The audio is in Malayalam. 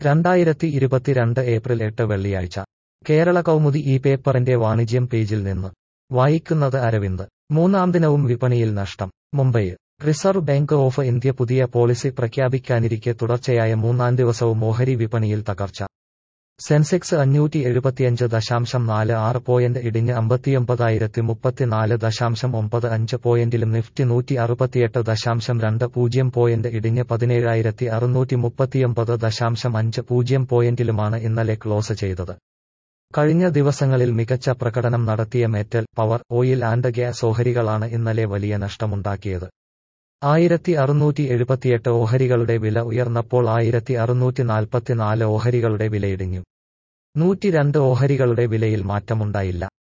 രണ്ടായിരത്തി ഇരുപത്തിരണ്ട് ഏപ്രിൽ എട്ട് വെള്ളിയാഴ്ച കേരള കൗമുദി ഈ പേപ്പറിന്റെ വാണിജ്യം പേജിൽ നിന്ന് വായിക്കുന്നത് അരവിന്ദ് മൂന്നാം ദിനവും വിപണിയിൽ നഷ്ടം Mumbai reserve bank of India പുതിയ പോളിസി പ്രഖ്യാപിക്കാനിരിക്കെ തുടർച്ചയായ മൂന്നാം ദിവസവും ഓഹരി വിപണിയിൽ തകർച്ച സെൻസെക്സ് അഞ്ഞൂറ്റി എഴുപത്തിയഞ്ച് ദശാംശം നാല് ആറ് പോയിന്റ് ഇടിഞ്ഞ് അമ്പത്തിയൊമ്പതായിരത്തി മുപ്പത്തിനാല് ദശാംശം ഒമ്പത് അഞ്ച് പോയിന്റിലും നിഫ്റ്റി നൂറ്റി അറുപത്തിയെട്ട് ദശാംശം രണ്ട് പൂജ്യം പോയിന്റ് ഇടിഞ്ഞ് പതിനേഴായിരത്തി അറുന്നൂറ്റി മുപ്പത്തിയൊമ്പത് ദശാംശം അഞ്ച് പൂജ്യം പോയിന്റിലുമാണ് ഇന്നലെ ക്ലോസ് ചെയ്തത് കഴിഞ്ഞ ദിവസങ്ങളിൽ മികച്ച പ്രകടനം നടത്തിയ metal power oil and gas ഓഹരികളാണ് ഇന്നലെ വലിയ നഷ്ടമുണ്ടാക്കിയത് ആയിരത്തി അറുന്നൂറ്റി എഴുപത്തിയെട്ട് ഓഹരികളുടെ വില ഉയർന്നപ്പോൾ ആയിരത്തി അറുന്നൂറ്റി നാൽപ്പത്തിനാല് ഓഹരികളുടെ വിലയിടിഞ്ഞു നൂറ്റി രണ്ട് ഓഹരികളുടെ വിലയിൽ മാറ്റമുണ്ടായില്ല